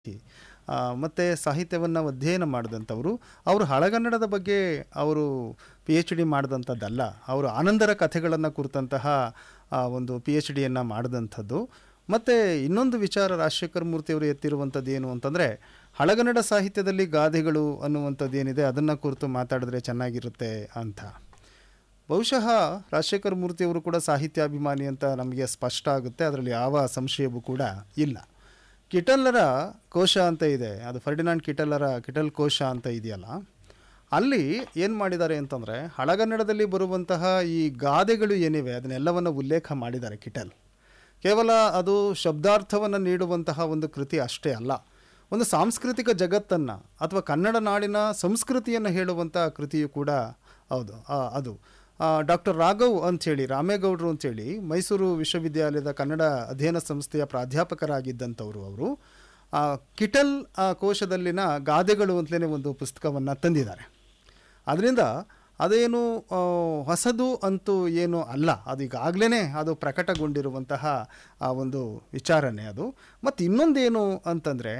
ಆ, ಮತ್ತೆ ಸಾಹಿತ್ಯವನ್ನು ಅಧ್ಯಯನ ಮಾಡಿದಂಥವರು ಅವರು ಹಳಗನ್ನಡದ ಬಗ್ಗೆ ಅವರು ಪಿ ಎಚ್ ಡಿ ಮಾಡಿದಂಥದ್ದಲ್ಲ ಅವರು ಆನಂದರ ಕಥೆಗಳನ್ನು ಕುರಿತಂತಹ ಆ, ಒಂದು ಪಿ ಎಚ್ ಡಿಯನ್ನು ಮಾಡಿದಂಥದ್ದು ಮತ್ತು ಇನ್ನೊಂದು ವಿಚಾರ ರಾಜಶೇಖರ ಮೂರ್ತಿಯವರು ಎತ್ತಿರುವಂಥದ್ದು ಏನು ಅಂತಂದರೆ ಹಳಗನ್ನಡ ಸಾಹಿತ್ಯದಲ್ಲಿ ಗಾದೆಗಳು ಅನ್ನುವಂಥದ್ದು ಏನಿದೆ ಅದನ್ನು ಕುರಿತು ಮಾತಾಡಿದ್ರೆ ಚೆನ್ನಾಗಿರುತ್ತೆ ಅಂತ ಬಹುಶಃ ರಾಜಶೇಖರ ಮೂರ್ತಿಯವರು ಕೂಡ ಸಾಹಿತ್ಯಾಭಿಮಾನಿ ಅಂತ ನಮಗೆ ಸ್ಪಷ್ಟ ಆಗುತ್ತೆ ಅದರಲ್ಲಿ ಯಾವ ಸಂಶಯವೂ ಕೂಡ ಇಲ್ಲ ಕಿಟಲ್ಲರ ಕೋಶ ಅಂತ ಇದೆ ಅದು ಫರ್ಡಿನಾಂಡ್ ಕಿಟಲ್ಲರ ಕಿಟಲ್ ಕೋಶ ಅಂತ ಇದೆಯಲ್ಲ ಅಲ್ಲಿ ಏನು ಮಾಡಿದ್ದಾರೆ ಅಂತಂದರೆ ಹಳಗನ್ನಡದಲ್ಲಿ ಬರುವಂತಹ ಈ ಗಾದೆಗಳು ಏನಿವೆ ಅದನ್ನೆಲ್ಲವನ್ನು ಉಲ್ಲೇಖ ಮಾಡಿದ್ದಾರೆ ಕಿಟಲ್ ಕೇವಲ ಅದು ಶಬ್ದಾರ್ಥವನ್ನು ನೀಡುವಂತಹ ಒಂದು ಕೃತಿ ಅಷ್ಟೇ ಅಲ್ಲ ಒಂದು ಸಾಂಸ್ಕೃತಿಕ ಜಗತ್ತನ್ನು ಅಥವಾ ಕನ್ನಡ ನಾಡಿನ ಸಂಸ್ಕೃತಿಯನ್ನು ಹೇಳುವಂಥ ಕೃತಿಯು ಕೂಡ ಹೌದು ಆ, ಅದು ಡಾಕ್ಟರ್ ರಾಘವ್ ಅಂಥೇಳಿ ರಾಮೇಗೌಡರು ಅಂಥೇಳಿ ಮೈಸೂರು ವಿಶ್ವವಿದ್ಯಾಲಯದ ಕನ್ನಡ ಅಧ್ಯಯನ ಸಂಸ್ಥೆಯ ಪ್ರಾಧ್ಯಾಪಕರಾಗಿದ್ದಂಥವರು ಅವರು ಆ, ಕಿಟಲ್ ಆ, ಕೋಶದಲ್ಲಿನ ಗಾದೆಗಳು ಅಂತಲೇ ಒಂದು ಪುಸ್ತಕವನ್ನು ತಂದಿದ್ದಾರೆ ಅದರಿಂದ ಅದೇನು ಆ, ಹೊಸದು ಅಂತೂ ಏನು ಅಲ್ಲ ಅದು ಈಗಾಗಲೇ ಅದು ಪ್ರಕಟಗೊಂಡಿರುವಂತಹ ಆ ಒಂದು ವಿಚಾರನೆ ಅದು ಮತ್ತು ಇನ್ನೊಂದೇನು ಅಂತಂದರೆ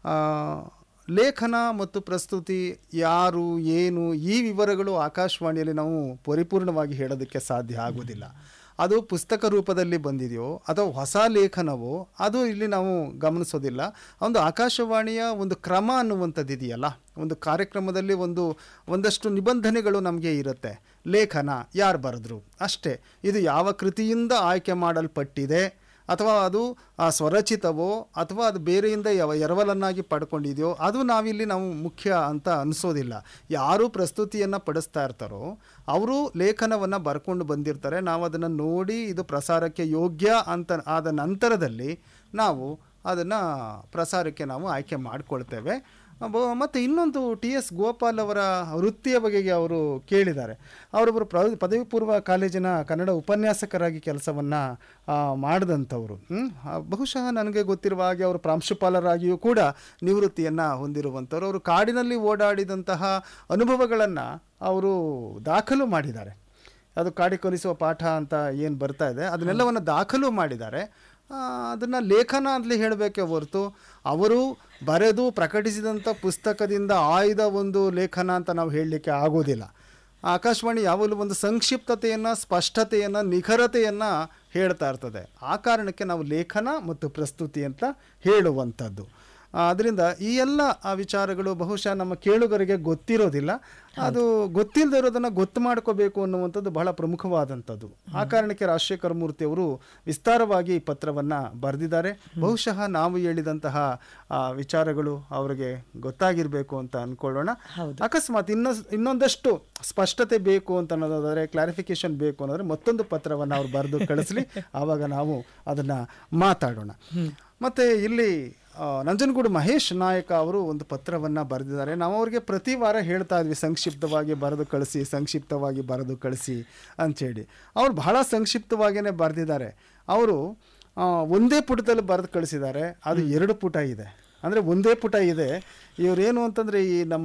ಲೇಖನ ಮತ್ತು ಪ್ರಸ್ತುತಿ ಯಾರು ಏನು ಈ ವಿವರಗಳು ಆಕಾಶವಾಣಿಯಲ್ಲಿ ನಾವು ಪರಿಪೂರ್ಣವಾಗಿ ಹೇಳೋದಕ್ಕೆ ಸಾಧ್ಯ ಆಗೋದಿಲ್ಲ ಅದು ಪುಸ್ತಕ ರೂಪದಲ್ಲಿ ಬಂದಿದೆಯೋ ಅಥವಾ ಹೊಸ ಲೇಖನವೋ ಅದು ಇಲ್ಲಿ ನಾವು ಗಮನಿಸೋದಿಲ್ಲ ಒಂದು ಆಕಾಶವಾಣಿಯ ಒಂದು ಕ್ರಮ ಅನ್ನುವಂಥದ್ದು ಇದೆಯಲ್ಲ ಒಂದು ಕಾರ್ಯಕ್ರಮದಲ್ಲಿ ಒಂದು ಒಂದಷ್ಟು ನಿಬಂಧನೆಗಳು ನಮಗೆ ಇರುತ್ತೆ ಲೇಖನ ಯಾರು ಬರೆದ್ರು ಅಷ್ಟೇ ಇದು ಯಾವ ಕೃತಿಯಿಂದ ಆಯ್ಕೆ ಮಾಡಲ್ಪಟ್ಟಿದೆ ಅಥವಾ ಅದು ಆ, ಸ್ವರಚಿತವೋ ಅಥವಾ ಅದು ಬೇರೆಯಿಂದ ಯಾವ ಎರವಲನ್ನಾಗಿ ಪಡ್ಕೊಂಡಿದೆಯೋ ಅದು ನಾವಿಲ್ಲಿ ನಾವು ಮುಖ್ಯ ಅಂತ ಅನಿಸೋದಿಲ್ಲ ಯಾರು ಪ್ರಸ್ತುತಿಯನ್ನು ಪಡಿಸ್ತಾ ಇರ್ತಾರೋ ಅವರು ಲೇಖನವನ್ನು ಬರ್ಕೊಂಡು ಬಂದಿರ್ತಾರೆ ನಾವು ಅದನ್ನು ನೋಡಿ ಇದು ಪ್ರಸಾರಕ್ಕೆ ಯೋಗ್ಯ ಅಂತ ಆದ ನಂತರದಲ್ಲಿ ನಾವು ಅದನ್ನು ಪ್ರಸಾರಕ್ಕೆ ನಾವು ಆಯ್ಕೆ ಮಾಡಿಕೊಳ್ತೇವೆ ಬ- ಮತ್ತು ಇನ್ನೊಂದು ಟಿ ಎಸ್ ಗೋಪಾಲ್ ಅವರ ವೃತ್ತಿಯ ಬಗೆಗೆ ಅವರು ಕೇಳಿದ್ದಾರೆ ಅವರೊಬ್ಬರು ಪ್ರ ಪದವಿ ಪೂರ್ವ ಕಾಲೇಜಿನ ಕನ್ನಡ ಉಪನ್ಯಾಸಕರಾಗಿ ಕೆಲಸವನ್ನು ಮಾಡಿದಂಥವ್ರು ಹ್ಮ್? ಆ, ಬಹುಶಃ ನನಗೆ ಗೊತ್ತಿರುವ ಹಾಗೆ ಅವರು ಪ್ರಾಂಶುಪಾಲರಾಗಿಯೂ ಕೂಡ ನಿವೃತ್ತಿಯನ್ನು ಹೊಂದಿರುವಂಥವ್ರು ಅವರು ಕಾಡಿನಲ್ಲಿ ಓಡಾಡಿದಂತಹ ಅನುಭವಗಳನ್ನು ಅವರು ದಾಖಲು ಮಾಡಿದ್ದಾರೆ ಅದು ಕಾಡಿ ಕಲಿಸುವ ಪಾಠ ಅಂತ ಏನು ಬರ್ತಾ ಇದೆ ಅದನ್ನೆಲ್ಲವನ್ನು ದಾಖಲು ಮಾಡಿದ್ದಾರೆ ಅದನ್ನು ಲೇಖನ ಅಂತಲೇ ಹೇಳಬೇಕೆ ಹೊರತು ಅವರು ಬರೆದು ಪ್ರಕಟಿಸಿದಂಥ ಪುಸ್ತಕದಿಂದ ಆಯ್ದ ಒಂದು ಲೇಖನ ಅಂತ ನಾವು ಹೇಳಲಿಕ್ಕೆ ಆಗೋದಿಲ್ಲ ಆಕಾಶವಾಣಿ ಯಾವಾಗಲೂ ಒಂದು ಸಂಕ್ಷಿಪ್ತತೆಯನ್ನು ಸ್ಪಷ್ಟತೆಯನ್ನು ನಿಖರತೆಯನ್ನು ಹೇಳ್ತಾ ಇರ್ತದೆ ಆ ಕಾರಣಕ್ಕೆ ನಾವು ಲೇಖನ ಮತ್ತು ಪ್ರಸ್ತುತಿ ಅಂತ ಹೇಳುವಂಥದ್ದು ಅದರಿಂದ ಈ ಎಲ್ಲ ಆ ವಿಚಾರಗಳು ಬಹುಶಃ ನಮ್ಮ ಕೇಳುಗರಿಗೆ ಗೊತ್ತಿರೋದಿಲ್ಲ ಅದು ಗೊತ್ತಿಲ್ಲದೆ ಇರೋದನ್ನು ಗೊತ್ತು ಮಾಡ್ಕೋಬೇಕು ಅನ್ನುವಂಥದ್ದು ಬಹಳ ಪ್ರಮುಖವಾದಂಥದ್ದು ಆ ಕಾರಣಕ್ಕೆ ರಾಜಶೇಖರ ಮೂರ್ತಿ ಅವರು ವಿಸ್ತಾರವಾಗಿ ಈ ಪತ್ರವನ್ನು ಬರೆದಿದ್ದಾರೆ ಬಹುಶಃ ನಾವು ಹೇಳಿದಂತಹ ಆ, ವಿಚಾರಗಳು ಅವರಿಗೆ ಗೊತ್ತಾಗಿರಬೇಕು ಅಂತ ಅಂದ್ಕೊಳ್ಳೋಣ ಅಕಸ್ಮಾತ್ ಇನ್ನ ಇನ್ನೊಂದಷ್ಟು ಸ್ಪಷ್ಟತೆ ಬೇಕು ಅಂತ ಅನ್ನೋದಾದರೆ ಕ್ಲಾರಿಫಿಕೇಶನ್ ಬೇಕು ಅನ್ನೋದ್ರೆ ಮತ್ತೊಂದು ಪತ್ರವನ್ನು ಅವ್ರು ಬರೆದು ಕಳಿಸ್ಲಿ ಆವಾಗ ನಾವು ಅದನ್ನು ಮಾತಾಡೋಣ ಮತ್ತು ಇಲ್ಲಿ ಆ, ನಂಜನಗೂಡು ಮಹೇಶ್ ನಾಯಕ ಅವರು ಒಂದು ಪತ್ರವನ್ನು ಬರೆದಿದ್ದಾರೆ ನಾವು ಅವ್ರಿಗೆ ಪ್ರತಿ ವಾರ ಹೇಳ್ತಾ ಇದ್ವಿ ಸಂಕ್ಷಿಪ್ತವಾಗಿ ಬರೆದು ಕಳಿಸಿ ಸಂಕ್ಷಿಪ್ತವಾಗಿ ಬರೆದು ಕಳಿಸಿ ಅಂಥೇಳಿ ಅವ್ರು ಬಹಳ ಸಂಕ್ಷಿಪ್ತವಾಗಿಯೇ ಬರೆದಿದ್ದಾರೆ ಅವರು ಆ, ಒಂದೇ ಪುಟದಲ್ಲಿ ಬರೆದು ಕಳಿಸಿದ್ದಾರೆ ಅದು ಎರಡು ಪುಟ ಇದೆ ಅಂದರೆ ಒಂದೇ ಪುಟ ಇದೆ ಇವರೇನು ಅಂತಂದರೆ ಈ ನಮ್ಮ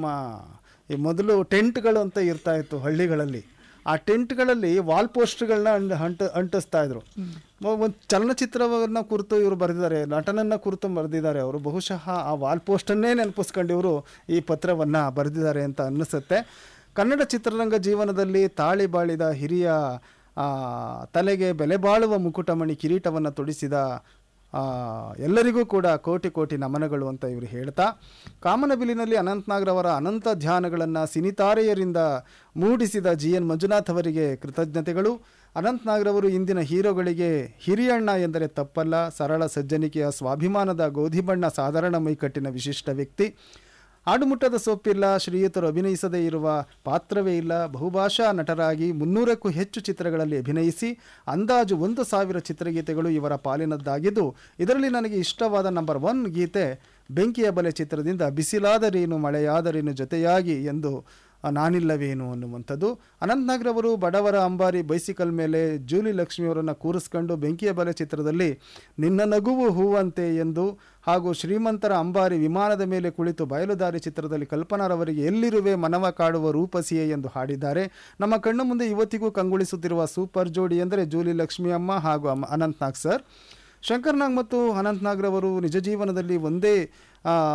ಈ ಮೊದಲು ಟೆಂಟ್ಗಳು ಅಂತ ಇರ್ತಾ ಇತ್ತು ಹಳ್ಳಿಗಳಲ್ಲಿ ಆ ಟೆಂಟ್ಗಳಲ್ಲಿ ವಾಲ್ ಪೋಸ್ಟ್ಗಳನ್ನ ಅಂಟ ಅಂಟಿಸ್ತಾ ಇದ್ರು ಒಂದು ಚಲನಚಿತ್ರವನ್ನು ಕುರಿತು ಇವರು ಬರೆದಿದ್ದಾರೆ ನಟನನ್ನು ಕುರಿತು ಬರೆದಿದ್ದಾರೆ ಅವರು ಬಹುಶಃ ಆ ವಾಲ್ ಪೋಸ್ಟನ್ನೇ ನೆನಪಿಸ್ಕೊಂಡು ಇವರು ಈ ಪತ್ರವನ್ನು ಬರೆದಿದ್ದಾರೆ ಅಂತ ಅನ್ನಿಸುತ್ತೆ ಕನ್ನಡ ಚಿತ್ರರಂಗ ಜೀವನದಲ್ಲಿ ತಾಳಿ ಬಾಳಿದ ಹಿರಿಯ ಆ, ತಲೆಗೆ ಬೆಲೆ ಬಾಳುವ ಮುಕುಟಮಣಿ ಕಿರೀಟವನ್ನು ತೊಡಿಸಿದ ಆ, ಎಲ್ಲರಿಗೂ ಕೂಡ ಕೋಟಿ ಕೋಟಿ ನಮನಗಳು ಅಂತ ಇವರು ಹೇಳ್ತಾ ಕಾಮನಬಿಲಿನಲ್ಲಿ ಅನಂತನಾಗ್ರವರ ಅನಂತ ಧ್ಯಾನಗಳನ್ನು ಸಿನಿತಾರೆಯರಿಂದ ಮೂಡಿಸಿದ ಜಿ ಎನ್ ಮಂಜುನಾಥ್ ಅವರಿಗೆ ಕೃತಜ್ಞತೆಗಳು ಅನಂತನಾಗ್ರವರು ಇಂದಿನ ಹೀರೋಗಳಿಗೆ ಹಿರಿಯಣ್ಣ ಎಂದರೆ ತಪ್ಪಲ್ಲ ಸರಳ ಸಜ್ಜನಿಕೆಯ ಸ್ವಾಭಿಮಾನದ ಗೋಧಿ ಬಣ್ಣ ಸಾಧಾರಣ ಮೈಕಟ್ಟಿನ ವಿಶಿಷ್ಟ ವ್ಯಕ್ತಿ ಆಡುಮುಟ್ಟದ ಸೊಪ್ಪಿಲ್ಲ ಶ್ರೀಯುತರು ಅಭಿನಯಿಸದೇ ಇರುವ ಪಾತ್ರವೇ ಇಲ್ಲ ಬಹುಭಾಷಾ ನಟರಾಗಿ ಮುನ್ನೂರಕ್ಕೂ ಹೆಚ್ಚು ಚಿತ್ರಗಳಲ್ಲಿ ಅಭಿನಯಿಸಿ ಅಂದಾಜು ಒಂದು ಸಾವಿರ ಚಿತ್ರಗೀತೆಗಳು ಇವರ ಪಾಲಿನದ್ದಾಗಿದ್ದು ಇದರಲ್ಲಿ ನನಗೆ ಇಷ್ಟವಾದ ನಂಬರ್ ಒನ್ ಗೀತೆ ಬೆಂಕಿಯ ಬಲೆ ಚಿತ್ರದಿಂದ ಬಿಸಿಲಾದರೇನು ಮಳೆಯಾದರೇನು ಜೊತೆಯಾಗಿ ಎಂದು ಆ, ನಾನಿಲ್ಲವೇನು ಅನ್ನುವಂಥದ್ದು ಅನಂತನಾಗ್ರವರು ಬಡವರ ಅಂಬಾರಿ ಬೈಸಿಕಲ್ ಮೇಲೆ ಜೂಲಿ ಲಕ್ಷ್ಮಿಯವರನ್ನು ಕೂರಿಸ್ಕೊಂಡು ಬೆಂಕಿಯ ಬಲೆ ಚಿತ್ರದಲ್ಲಿ ನಿನ್ನ ನಗುವು ಹೂವಂತೆ ಎಂದು ಹಾಗೂ ಶ್ರೀಮಂತರ ಅಂಬಾರಿ ವಿಮಾನದ ಮೇಲೆ ಕುಳಿತು ಬಯಲುದಾರಿ ಚಿತ್ರದಲ್ಲಿ ಕಲ್ಪನಾರವರಿಗೆ ಎಲ್ಲಿರುವೆ ಮನವ ಕಾಡುವ ರೂಪಸಿಯೇ ಎಂದು ಹಾಡಿದ್ದಾರೆ ನಮ್ಮ ಕಣ್ಣು ಮುಂದೆ ಇವತ್ತಿಗೂ ಕಂಗೊಳಿಸುತ್ತಿರುವ ಸೂಪರ್ ಜೋಡಿ ಎಂದರೆ ಜೂಲಿ ಲಕ್ಷ್ಮಿ ಅಮ್ಮ ಹಾಗೂ ಅಮ್ಮ ಅನಂತ್ನಾಗ್ ಸರ್ ಶಂಕರ್ನಾಗ್ ಮತ್ತು ಅನಂತ್ನಾಗ್ರವರು ನಿಜ ಜೀವನದಲ್ಲಿ ಒಂದೇ ಆ,